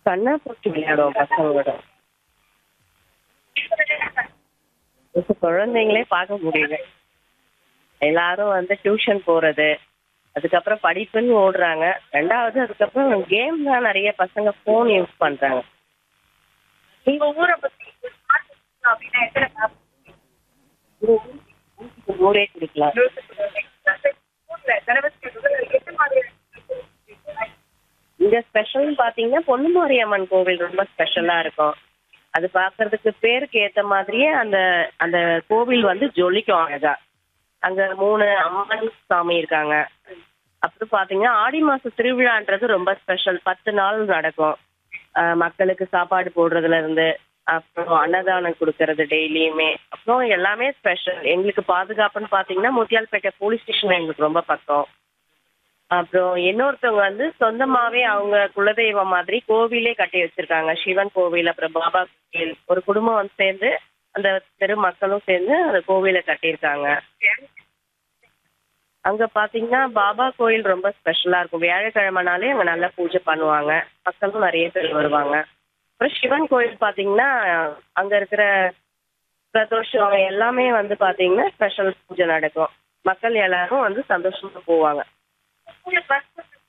கண்ணாப்பூச்சி விளையாடுவோம் பசங்களோட இப்ப குழந்தைங்களே பார்க்க முடியல எல்லாரும் வந்து டியூஷன் போறது அதுக்கப்புறம் படிப்புன்னு ஓடுறாங்க ரெண்டாவது அதுக்கப்புறம் கேம் தான் நிறைய பசங்க ஃபோன் யூஸ் பண்றாங்க உங்க ஊரை பத்தி அப்படின்னா எத்தனை map? ஊரே கொடுக்கலாம் ஊர்ல தனபதி எந்த மாதிரி இங்க ஸ்பெஷல் பாத்தீங்கன்னா பொன்னுமாரியம்மன் கோவில் ரொம்ப ஸ்பெஷலா இருக்கும் அது பார்க்கிறதுக்கு பேருக்கு ஏத்த மாதிரியே அந்த அந்த கோவில் வந்து ஜொலிக்கும் அழகா அங்க மூணு அம்மன் சாமி இருக்காங்க அப்புறம் பாத்தீங்கன்னா ஆடி மாச திருவிழான்றது ரொம்ப ஸ்பெஷல் பத்து நாள் நடக்கும் ஆஹ் மக்களுக்கு சாப்பாடு போடுறதுல இருந்து அப்புறம் அன்னதானம் கொடுக்கறது டெய்லியுமே அப்புறம் எல்லாமே ஸ்பெஷல் எங்களுக்கு பாதுகாப்புன்னு பாத்தீங்கன்னா முத்தியால்பேட்டை போலீஸ் ஸ்டேஷன் எங்களுக்கு ரொம்ப பக்கம் அப்புறம் இன்னொருத்தவங்க வந்து சொந்தமாவே அவங்க குலதெய்வம் மாதிரி கோவிலே கட்டி வச்சிருக்காங்க சிவன் கோவில் அப்புறம் பாபா கோவில் ஒரு குடும்பம் வந்து சேர்ந்து அந்த தெரு மக்களும் சேர்ந்து அந்த கோவிலை கட்டியிருக்காங்க அங்க பாத்தீங்கன்னா பாபா கோயில் ரொம்ப ஸ்பெஷலா இருக்கும் வியாழக்கிழமைனாலே அங்க நல்லா பூஜை பண்ணுவாங்க மக்களும் நிறைய பேர் வருவாங்க அப்புறம் சிவன் கோயில் பாத்தீங்கன்னா அங்க இருக்கிற பிரதோஷம் எல்லாமே வந்து பாத்தீங்கன்னா ஸ்பெஷல் பூஜை நடக்கும் மக்கள் எல்லாரும் வந்து சந்தோஷமா போவாங்க ஊர்ல பஸ்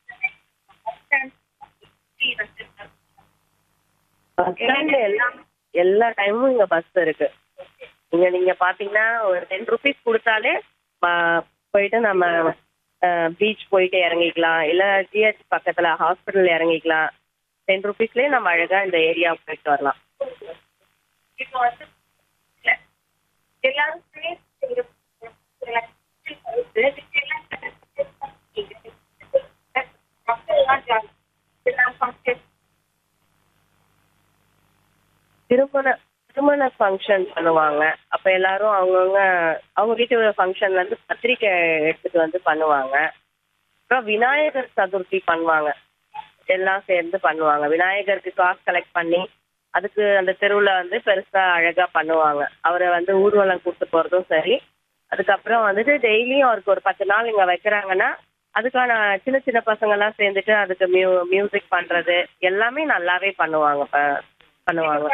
பஸ் ஸ்டாண்ட்ல எல்லா எல்லா டைமும் இங்க பஸ் இருக்கு இங்க நீங்க பாத்தீங்கன்னா ஒரு டென் ருபீஸ் கொடுத்தாலே ப- போயிட்டு நம்ம பீச் போயிட்டு இறங்கிக்கலாம் இல்ல ஜிஹெச் பக்கத்துல ஹாஸ்பிட்டல் இறங்கிக்கலாம் டென் ருபீஸ்லயே நம்ம அழகா இந்த ஏரியா போயிட்டு வரலாம் இப்போ வந்து எல்லாரும் சேர்ந்து மக்கள் எல்லாம் ஜாலி எல்லாம் ஃபங்க்ஷன் திருமண திருமண ஃபங்க்ஷன் பண்ணுவாங்க அப்ப எல்லாரும் அவங்கவுங்க அவங்க வீட்டு ஃபங்க்ஷன்ல இருந்து பத்திரிக்கை எடுத்துட்டு வந்து பண்ணுவாங்க அப்புறம் விநாயகர் சதுர்த்தி பண்ணுவாங்க எல்லாம் சேர்ந்து பண்ணுவாங்க விநாயகருக்கு காசு கலெக்ட் பண்ணி அதுக்கு அந்த தெருவுல வந்து பெருசா அழகா பண்ணுவாங்க அவரை வந்து ஊர்வலம் கூட்டு போறதும் சரி அதுக்கப்புறம் வந்துட்டு டெய்லியும் அவருக்கு ஒரு பத்து நாள் இங்க வைக்கிறாங்கன்னா அதுக்கான சின்ன சின்ன பசங்க எல்லாம் சேர்ந்துட்டு அதுக்கு மியூ மியூசிக் பண்றது எல்லாமே நல்லாவே பண்ணுவாங்க ப- பண்ணுவாங்க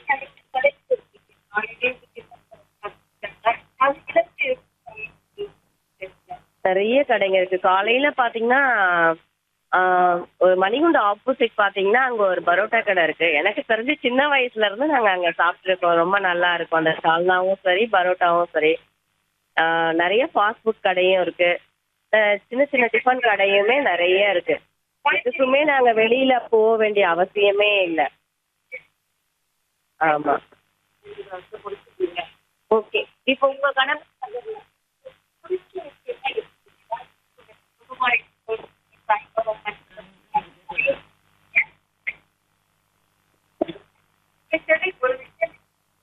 நிறைய கடைங்க இருக்கு காலையில பாத்தீங்கன்னா ஆஹ், ஒரு மணிகுண்ட ஆப்போசிட் பாத்தீங்கன்னா அங்க ஒரு பரோட்டா கடை இருக்கு எனக்கு தெரிஞ்சு சின்ன வயசுல இருந்து நாங்க அங்க சாப்பிட்டுருக்கோம் ரொம்ப நல்லா இருக்கும் அந்த சால்னாவும் சரி பரோட்டாவும் சரி ஆஹ், நிறைய ஃபாஸ்ட் ஃபுட் கடையும் இருக்கு ஆஹ், சின்ன சின்ன டிஃபன் கடையுமே நிறைய இருக்கு இதுக்குமே நாங்க வெளியில போக வேண்டிய அவசியமே இல்லை ஆமா ஓகே இப்போ உங்க கணவர் ஒரு விஷயம்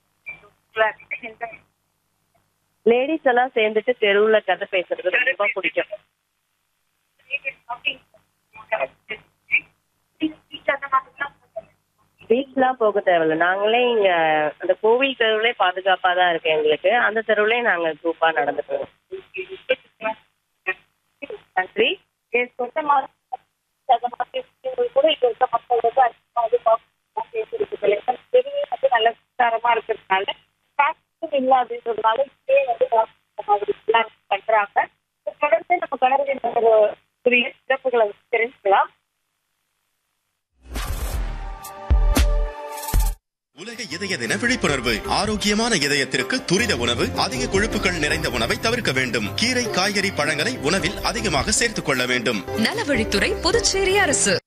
லேடிஸ் எல்லாம் சேர்ந்துட்டு தெருவுல கதை பேசுறது ரொம்ப பிடிக்கும் பீச்லாம் போக தேவையில்ல நாங்களே இங்க அந்த கோவில் தெருவுலே பாதுகாப்பா தான் இருக்கு எங்களுக்கு அந்த தெருவுலே நாங்க குரூப்பா நடந்து போவோம் நன்றி சொந்தமாக கூட இங்க இருக்க மக்கள் வந்து அதிகமாக வந்து பாப்புலர் பேசிருக்கு தெருவே வந்து நல்ல விசாரமா இருக்கிறதுனால டிராஃபிக்கும் இல்லை அப்படின்றதுனால இப்படியே வந்து இந்த மாதிரி எல்லாம் பண்றாங்க தொடர்ந்து நம்ம கடற்கரை ஒரு புதிய சிறப்புகளை தெரிஞ்சுக்கலாம் உலக இதய தின விழிப்புணர்வு ஆரோக்கியமான இதயத்திற்கு துரித உணவு அதிக கொழுப்புகள் நிறைந்த உணவை தவிர்க்க வேண்டும் கீரை காய்கறி பழங்களை உணவில் அதிகமாக சேர்த்துக் கொள்ள வேண்டும் நலவழித்துறை புதுச்சேரி அரசு